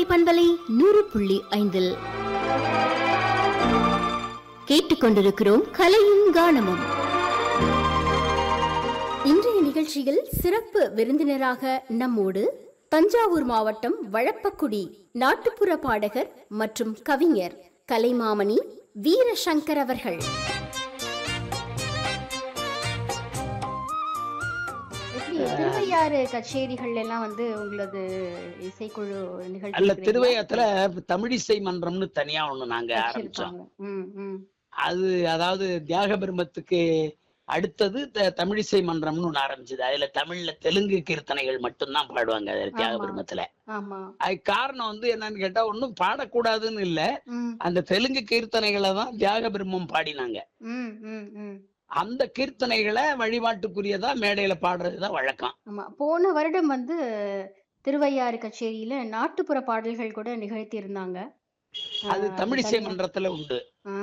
பண்பலை நூறு புள்ளி ஐந்தில் கேட்டுக்கொண்டிருக்கிறோம் கலையும் கானமும் இன்றைய நிகழ்ச்சியில் சிறப்பு விருந்தினராக நம்மோடு தஞ்சாவூர் மாவட்டம் வழப்பக்குடி நாட்டுப்புற பாடகர் மற்றும் கவிஞர் கலைமாமணி வீரசங்கர் அவர்கள் எப்படி திருவையாறு கச்சேரிகள் எல்லாம் வந்து உங்களது இசைக்குழு நிகழ்ச்சி அல்ல இருக்கிறீங்களா? திருவையாத்துல தமிழிசை மன்றம்னு தனியா ஒண்ணு நாங்க ஆரம்பிச்சோம் வச்சிருப்பாங்க. ம், ம். அது அதாவது தியாக பிரம்மத்துக்கு அடுத்தது த- தமிழிசை மன்றம்னு ஒண்ணு ஆரம்பிச்சது அதுல தமிழ்ல தெலுங்கு கீர்த்தனைகள் மட்டும்தான் பாடுவாங்க அதுல தியாக ஆமா. பிரம்மத்துல ஆமா அதுக்கு காரணம் வந்து என்னன்னு கேட்டா ஒண்ணும் பாடக்கூடாதுன்னு இல்ல ம், அந்த தெலுங்கு கீர்த்தனைகளை தான் தியாக பிரம்மம் பாடினாங்க ம், ம், ம். அந்த கீர்த்தனைகளை வழிபாட்டுக்குரியதா மேடையில பாடுறதுதான் வழக்கம் ஆமா போன வருடம் வந்து திருவையாறு கச்சேரியில நாட்டுப்புற பாடல்கள் கூட நிகழ்த்தி இருந்தாங்க அது தமிழிசை மன்றத்துல உண்டு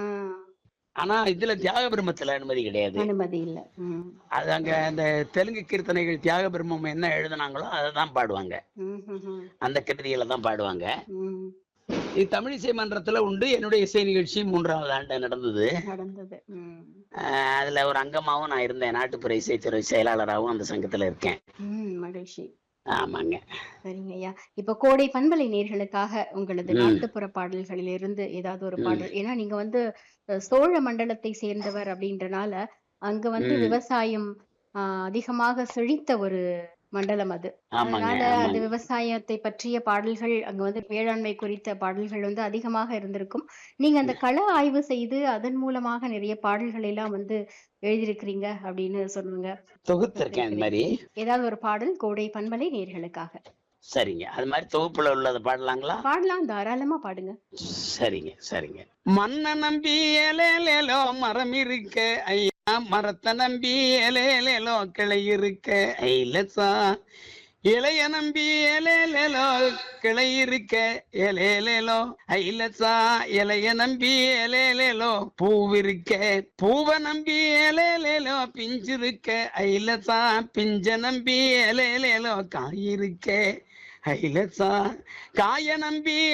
ஆனா இதுல தியாக பிரம்மத்துல அனுமதி கிடையாது அனுமதி இல்ல ம், அது அங்க அந்த தெலுங்கு கீர்த்தனைகள் தியாக பிரம்மம் என்ன எழுதுனாங்களோ அதை தான் பாடுவாங்க ம், ம், ம், அந்த கிருதிகளை தான் பாடுவாங்க ம். இது தமிழிசை மன்றத்துல உண்டு என்னுடைய இசை நிகழ்ச்சி மூன்றாவது ஆண்டு நடந்தது நடந்தது ம், ஆஹ் அதுல ஒரு அங்கமாவும் நான் இருந்தேன் நாட்டுப்புற இசைத்துறை செயலாளராகவும் அந்த சங்கத்துல இருக்கேன் ம், மகிழ்ச்சி ஆமாங்க சரிங்க ஐயா இப்ப கோடை பண்பலை நேர்களுக்காக உங்களது ம். நாட்டுப்புற பாடல்களிலிருந்து ஏதாவது ஒரு ம். பாடல் ஏன்னா நீங்க வந்து அஹ், சோழ மண்டலத்தை சேர்ந்தவர் அப்படின்றனால அங்க வந்து ம். விவசாயம் ஆஹ், அதிகமாக செழித்த ஒரு மண்டலம் அது ஆமாங்க அதனால அந்த ஆமாங்க விவசாயத்தை பற்றிய பாடல்கள் அங்க வந்து வேளாண்மை குறித்த பாடல்கள் வந்து அதிகமாக இருந்திருக்கும் நீங்க அந்த கள ஆய்வு செய்து அதன் மூலமாக நிறைய பாடல்கள் எல்லாம் வந்து எழுதியிருக்கிறீங்க அப்படின்னு சொல்லுங்க தொகுத்திருக்கேன் இந்த மாதிரி ஏதாவது ஒரு பாடல் கோடை பண்பலை நேர்களுக்காக சரிங்க அது மாதிரி தொகுப்புல உள்ளதை பாடலாங்களா பாடலாம் தாராளமா பாடுங்க சரிங்க சரிங்க மண்ண நம்பி ஏலேலேலோ மரம் இருக்க ஐயா மரத்தை நம்பி ஏலேலேலோ கிளை இருக்க ஐலசா இளைய நம்பி ஏலேலேலோ கிளை இருக்க ஏலேலேலோ ஐலசா இளைய நம்பி ஏலேலேலோ பூவிருக்க பூவ நம்பி ஏலேலேலோ பிஞ்சிருக்க ஐலசா பிஞ்ச நம்பி ஏலேலேலோ காயிருக்க ஐலசா காய நம்பி